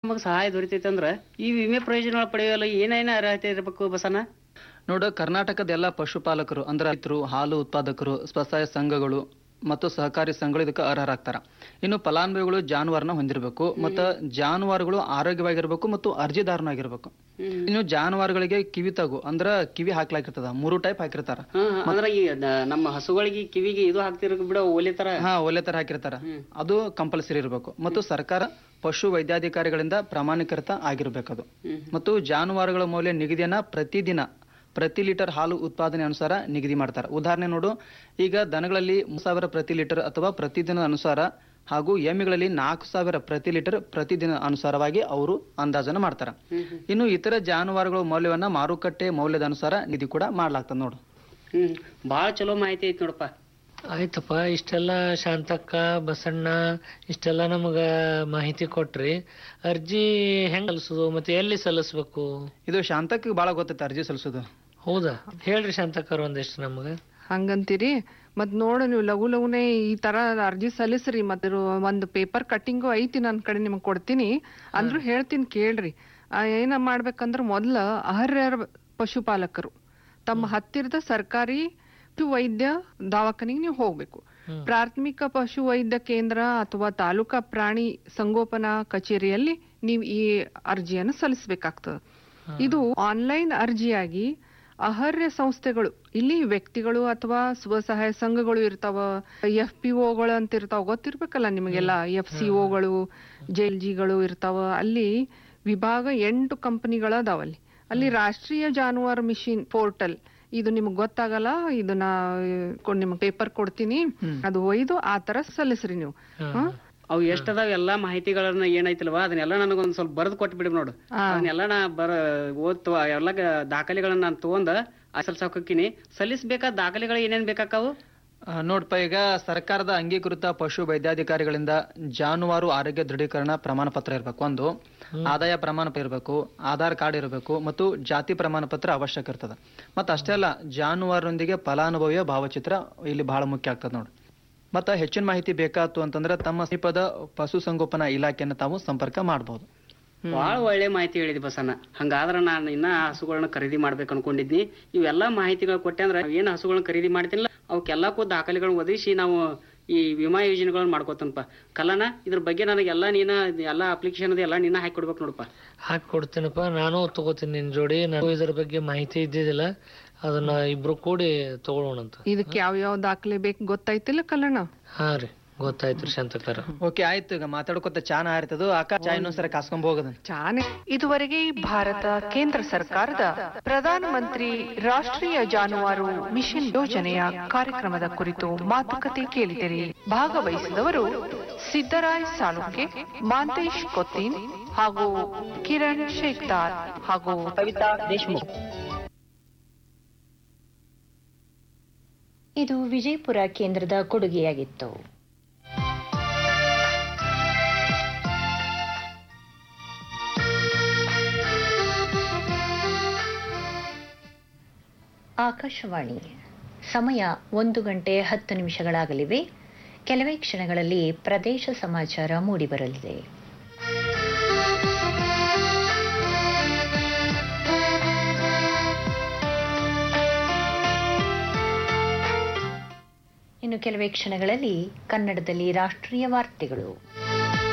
ನಮಗೆ ಸಹಾಯ ದೊರಿತೈತೆ ಅಂದ್ರೆ ಈ ವಿಮೆ ಪ್ರಯೋಜನ ಪಡೆಯಲು ಏನೇನು ಅರ್ಹತೆ ಇರಬೇಕು ಬಸಣ್ಣ ನೋಡು ಕರ್ನಾಟಕದ ಎಲ್ಲ ಪಶುಪಾಲಕರು ಅಂದ್ರೆ ರೈತರು ಹಾಲು ಉತ್ಪಾದಕರು ಸ್ವಸಹಾಯ ಸಂಘಗಳು ಮತ್ತು ಸಹಕಾರಿ ಸಂಘಗಳು ಇದಕ್ಕೆ ಅರ್ಹರಾಗ್ತಾರ ಇನ್ನು ಫಲಾನುಭವಿಗಳು ಜಾನುವಾರನ ಹೊಂದಿರಬೇಕು ಮತ್ತು ಜಾನುವಾರುಗಳು ಆರೋಗ್ಯವಾಗಿರ್ಬೇಕು ಮತ್ತು ಅರ್ಜಿದಾರನಾಗಿರ್ಬೇಕು ಇನ್ನು ಜಾನುವಾರುಗಳಿಗೆ ಕಿವಿ ತಗು ಅಂದ್ರ ಕಿವಿ ಹಾಕ್ಲಾಕಿರ್ತದ ಮೂರು ಟೈಪ್ ಹಾಕಿರ್ತಾರ ಹಾ ಹಾ, ಅಂದ್ರೆ ಈ ದ- ನಮ್ಮ ಹಸುಗಳಿಗೆ ಕಿವಿಗೆ ಇದು ಹಾಕ್ತಿರ ಬಿಡ ಓಲೆ ತರ ಹಾ ಒಲೆ ತರ ಹಾಕಿರ್ತಾರ ಅದು ಕಂಪಲ್ಸರಿ ಇರಬೇಕು ಮತ್ತು ಸರ್ಕಾರ ಪಶು ವೈದ್ಯಾಧಿಕಾರಿಗಳಿಂದ ಪ್ರಮಾಣೀಕೃತ ಆಗಿರ್ಬೇಕದು ಮತ್ತು ಜಾನುವಾರುಗಳ ಮೌಲ್ಯ ನಿಗದಿಯನ್ನ ಪ್ರತಿದಿನ ಪ್ರತಿ ಲೀಟರ್ ಹಾಲು ಉತ್ಪಾದನೆ ಅನುಸಾರ ನಿಗದಿ ಮಾಡ್ತಾರೆ ಉದಾಹರಣೆ ನೋಡು ಈಗ ದನಗಳಲ್ಲಿ ಮೂರು ಸಾವಿರ ಪ್ರತಿ ಲೀಟರ್ ಅಥವಾ ಪ್ರತಿದಿನ ಅನುಸಾರ ಹಾಗೂ ಎಮ್ಮೆಗಳಲ್ಲಿ ನಾಲ್ಕು ಸಾವಿರ ಪ್ರತಿ ಲೀಟರ್ ಪ್ರತಿದಿನ ಅನುಸಾರವಾಗಿ ಅವರು ಅಂದಾಜನ್ನು ಮಾಡ್ತಾರೆ ಇನ್ನು ಇತರ ಜಾನುವಾರುಗಳ ಮೌಲ್ಯವನ್ನ ಮಾರುಕಟ್ಟೆ ಮೌಲ್ಯದ ಅನುಸಾರ ನಿಧಿ ಕೂಡ ಮಾಡ್ಲಾಗ್ತದೆ ನೋಡು ಹ್ಮ್ ಭಾಳ ಚಲೋ ಮಾಹಿತಿ ಐತಿ ನೋಡಪ್ಪ ಆಯ್ತಪ್ಪ ಇಷ್ಟೆಲ್ಲ ಶಾಂತಕ್ಕ ಬಸಣ್ಣ ಇಷ್ಟೆಲ್ಲ ನಮಗ ಮಾಹಿತಿ ಕೊಟ್ರಿ ಅರ್ಜಿ ಹೆಂಗ್ ಸಲ್ಲಿಸೋದು ಮತ್ತೆ ಎಲ್ಲಿ ಸಲ್ಲಿಸ್ಬೇಕು ಇದು ಶಾಂತಕ್ಕೆ ಬಹಳ ಗೊತ್ತೈತೆ ಅರ್ಜಿ ಸಲ್ಲಿಸೋದು ಹೌದಾ ಹೇಳ್ರಿ ಶಾಂತಕ್ಕರ್ ಒಂದಿಷ್ಟು ನಮಗ ಹಂಗಂತೀರಿ ಮತ್ ನೋಡು ನೀವು ಲಘು ಲಘುನೇ ಈ ತರ ಅರ್ಜಿ ಸಲ್ಲಿಸ್ರಿ ಮತ್ ಇದ್ರ ಒಂದ್ ಪೇಪರ್ ಕಟ್ಟಿಂಗು ಐತಿ ನನ್ ಕಡೆ ನಿಮಗ್ ಕೊಡ್ತೀನಿ ಅಂದ್ರೂ ಹೇಳ್ತೀನಿ ಕೇಳ್ರಿ ಆ, ಏನ ಮಾಡ್ಬೇಕಂದ್ರ ಮೊದ್ಲ ಅರ್ಹ ಪಶುಪಾಲಕರು ತಮ್ಮ ಹತ್ತಿರದ ಸರ್ಕಾರಿ ಪಶು ವೈದ್ಯ ದವಾಖಾನಿಗೆ ನೀವು ಹೋಗ್ಬೇಕು ಪ್ರಾಥಮಿಕ ಪಶು ವೈದ್ಯ ಕೇಂದ್ರ ಅಥವಾ ತಾಲೂಕಾ ಪ್ರಾಣಿ ಸಂಗೋಪನಾ ಕಚೇರಿಯಲ್ಲಿ ನೀವು ಈ ಅರ್ಜಿಯನ್ನು ಸಲ್ಲಿಸಬೇಕಾಗ್ತದೆ ಇದು ಆನ್ಲೈನ್ ಅರ್ಜಿಯಾಗಿ ಅರ್ಹ ಸಂಸ್ಥೆಗಳು ಇಲ್ಲಿ ವ್ಯಕ್ತಿಗಳು ಅಥವಾ ಸ್ವಸಹಾಯ ಸಂಘಗಳು ಇರ್ತಾವ ಎಫ್ ಪಿ ಒಗಳು ಅಂತ ಇರ್ತಾವ ಗೊತ್ತಿರ್ಬೇಕಲ್ಲ ನಿಮಗೆಲ್ಲ ಎಫ್ ಸಿ ಒಗಳು ಜೆಲ್ ಜಿಗಳು ಇರ್ತಾವ ಅಲ್ಲಿ ವಿಭಾಗ ಎಂಟು ಕಂಪನಿಗಳ ಅದಾವಲ್ಲಿ ಅಲ್ಲಿ ರಾಷ್ಟ್ರೀಯ ಜಾನುವಾರು ಮಿಷಿನ್ ಪೋರ್ಟಲ್ ಇದು ನಿಮ್ಗೆ ಗೊತ್ತಾಗಲ್ಲ ಇದನ್ನ ನಿಮ್ಗೆ ಪೇಪರ್ ಕೊಡ್ತೀನಿ ಅದು ಒಯ್ದು ಆ ತರ ಸಲ್ಲಿಸ್ರಿ ನೀವು ಹ್ಮ್? ಅವು ಎಷ್ಟದಾವ ಎಲ್ಲಾ ಮಾಹಿತಿಗಳನ್ನ ಏನೈತಿಲ್ವಾ ಅದನ್ನೆಲ್ಲ ನನಗೊಂದ್ ಸ್ವಲ್ಪ ಬರೆದು ಕೊಟ್ಟು ಬಿಡಿ ನೋಡು ಆ. ಅದನ್ನೆಲ್ಲ ನಾ ಬರ ಓದ್ ಎಲ್ಲ ದಾಖಲೆಗಳನ್ನ ನಾನು ತಗೊಂಡ ಸಲ್ಸಾಕಿನಿ ಸಲ್ಲಿಸ್ಬೇಕಾದ ದಾಖಲೆಗಳು ಏನೇನ್ ಬೇಕಾಕಾವು ಆ, ನೋಡ್ಪ ಈಗ ಸರ್ಕಾರದ ಅಂಗೀಕೃತ ಪಶು ವೈದ್ಯಾಧಿಕಾರಿಗಳಿಂದ ಜಾನುವಾರು ಆರೋಗ್ಯ ದೃಢೀಕರಣ ಪ್ರಮಾಣ ಪತ್ರ ಇರಬೇಕು ಒಂದು ಆದಾಯ ಪ್ರಮಾಣ ಪತ್ರ ಇರಬೇಕು ಆಧಾರ್ ಕಾರ್ಡ್ ಇರಬೇಕು ಮತ್ತು ಜಾತಿ ಪ್ರಮಾಣ ಪತ್ರ ಅವಶ್ಯಕ ಇರ್ತದೆ ಮತ್ತು ಅಷ್ಟೇ ಅಲ್ಲ ಜಾನುವಾರರೊಂದಿಗೆ ಫಲಾನುಭವಿಯ ಭಾವಚಿತ್ರ ಇಲ್ಲಿ ಬಹಳ ಮುಖ್ಯ ಆಗ್ತದೆ ನೋಡಿ ಮತ್ತು ಹೆಚ್ಚಿನ ಮಾಹಿತಿ ಬೇಕಾತು ಅಂತಂದ್ರೆ ತಮ್ಮ ಸಮೀಪದ ಪಶುಸಂಗೋಪನಾ ಇಲಾಖೆಯನ್ನು ತಾವು ಸಂಪರ್ಕ ಮಾಡಬಹುದು ಬಹಳ ಒಳ್ಳೆ ಮಾಹಿತಿ ಹೇಳಿದಿ ಬಸಣ್ಣ ಹಂಗಾದ್ರ ನಾನು ಇನ್ನ ಹಸುಗಳನ್ನ ಖರೀದಿ ಮಾಡ್ಬೇಕು ಅನ್ಕೊಂಡಿದ್ನಿ ಇವೆಲ್ಲಾ ಮಾಹಿತಿಗಳು ಕೊಟ್ಟೆ ಅಂದ್ರೆ ಏನ್ ಹಸುಗಳನ್ನ ಖರೀದಿ ಮಾಡ್ತೀನಿಲ್ಲ ಅವಕ್ಕೆಲ್ಲಕ್ಕೂ ದಾಖಲೆಗಳನ್ನ ಒದಗಿಸಿ ನಾವು ಈ ವಿಮಾ ಯೋಜನೆಗಳನ್ನ ಮಾಡ್ಕೋತನಪ್ಪ ಕಲ್ಲನ ಇದ್ರ ಬಗ್ಗೆ ನನಗೆಲ್ಲ ನೀನ ಎಲ್ಲಾ ಅಪ್ಲಿಕೇಶನ್ ಎಲ್ಲ ನೀನ ಹಾಕಿ ಕೊಡ್ಬೇಕು ನೋಡಪ್ಪ ಹಾಕಿ ಕೊಡ್ತೀನಪ್ಪ ನಾನು ತಗೋತೀನಿ ನಿನ್ ಜೋಡಿ ನಾನು ಇದ್ರ ಬಗ್ಗೆ ಮಾಹಿತಿ ಇದ್ದಿದ್ದಿಲ್ಲ ಅದನ್ನ ಇಬ್ರು ಕೂಡಿ ತಗೊಳ್ಳೋಣಂತ ಇದಕ್ಕೆ ಯಾವ ಯಾವ ದಾಖಲೆ ಬೇಕು ಗೊತ್ತಾಯ್ತಿಲ್ಲ ಕಲ್ಲಣ್ಣ ಹಾ ರೀ ಗೊತ್ತಾಯ್ತು ಶಾಂತಕರ ಓಕೆ ಆಯ್ತು ಈಗ ಮಾತಾಡ್ಕೊತ ಚಾನ ಆರ್ತದ ಅಕ್ಕ ಚಾ ಇನ್ನೊಂದ್ಸರಿ ಕಾಸ್ಕೊಂಡ್ ಹೋಗೋದನ್ ಚಾನೆ ಇದುವರೆಗೆ ಭಾರತ ಕೇಂದ್ರ ಸರ್ಕಾರದ ಪ್ರಧಾನಮಂತ್ರಿ ರಾಷ್ಟ್ರೀಯ ಜಾನುವಾರು ಮಿಷನ್ ಯೋಜನೆಯ ಕಾರ್ಯಕ್ರಮದ ಕುರಿತು ಮಾತುಕತೆ ಕೇಳಿದಿರಿ ಭಾಗವಹಿಸಿದವರು ಸಿದ್ದರಾಯ್ ಸಾಲುಕೆ ಮಾಂತೇಶ್ ಕೊತ್ತಿನ್ ಹಾಗೂ ಕಿರಣ್ ಶೇಖ್ದಾರ್ ಹಾಗೂ ಕವಿತಾ ದೇಶಮುಖ್ ಇದು ವಿಜಯಪುರ ಕೇಂದ್ರದ ಕೊಡುಗೆಯಾಗಿತ್ತು ಆಕಾಶವಾಣಿ ಸಮಯ ಒಂದು ಗಂಟೆ ಹತ್ತು ನಿಮಿಷಗಳಾಗಲಿವೆ ಕೆಲವೇ ಕ್ಷಣಗಳಲ್ಲಿ ಪ್ರದೇಶ ಸಮಾಚಾರ ಮೂಡಿಬರಲಿದೆ ಇನ್ನು ಕೆಲವೇ ಕ್ಷಣಗಳಲ್ಲಿ ಕನ್ನಡದಲ್ಲಿ ರಾಷ್ಟ್ರೀಯ ವಾರ್ತೆಗಳು